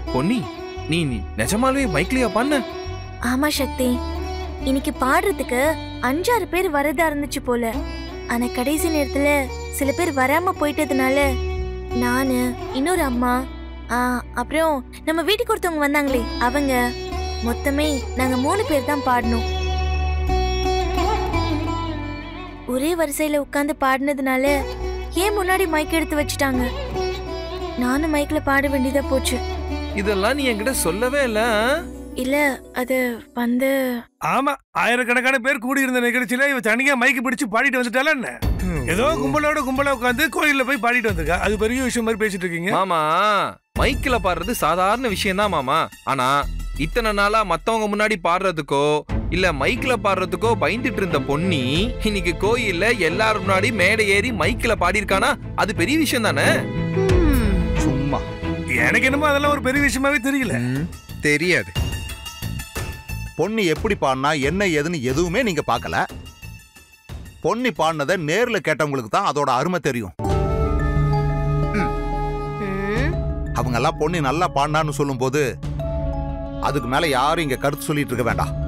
பொன்னி நீ நீ நிஜமாலே மைக்லியா பண்ண ஆமா சக்தி இன்னைக்கு பாடுறதுக்கு அஞ்சாறு பேர் வரதா இருந்துச்சு போல ஆனா கடைசி நேரத்துல சில பேர் வராம போயிட்டதுனால நானு இன்னொரு அம்மா ஆ, அப்புறம் நம்ம வீட்டுக்கு ஒருத்தவங்க வந்தாங்களே அவங்க மொத்தமே நாங்க மூணு பேர் தான் பாடினோம் ஒரே வரிசையில உட்கார்ந்து பாடினதுனால ஏன் முன்னாடி மைக் எடுத்து வச்சுட்டாங்க நானும் மைக்ல பாட வேண்டியதா போச்சு இதெல்லாம் நீ என்கிட்ட சொல்லவே இல்ல ஆ? இல்ல அது வந்து ஆமா ஆயிரக்கணக்கான பேர் கூடி இருந்த நிகழ்ச்சியில இவ தனியா மைக்கு பிடிச்சு பாடிட்டு வந்துட்டால என்ன ஏதோ கும்பலோட கும்பலா உட்காந்து கோயில்ல போய் பாடிட்டு வந்திருக்கா அது பெரிய விஷயம் மாதிரி பேசிட்டு இருக்கீங்க மாமா மைக்ல பாடுறது சாதாரண விஷயம் தான் மாமா ஆனா இத்தனை நாளா மத்தவங்க முன்னாடி பாடுறதுக்கோ இல்ல மைக்ல பாடுறதுக்கோ பயந்துட்டு இருந்த பொன்னி இன்னைக்கு கோயில்ல எல்லாரும் முன்னாடி மேடை ஏறி மைக்ல பாடியிருக்கானா அது பெரிய விஷயம் தானே சும்மா எனக்கு என்னமோ அதெல்லாம் ஒரு பெரிய விஷயமாவே தெரியல தெரியாது பொன்னி எப்படி பாடினா என்ன ஏதுன்னு எதுவுமே நீங்க பார்க்கல பொன்னி பாடினதை நேர்ல கேட்டவங்களுக்கு தான் அதோட அருமை தெரியும் அவங்க எல்லாம் பொன்னி நல்லா பாடினான்னு சொல்லும்போது அதுக்கு மேல யாரும் இங்க கருத்து சொல்லிட்டு இருக்க வேண்டாம்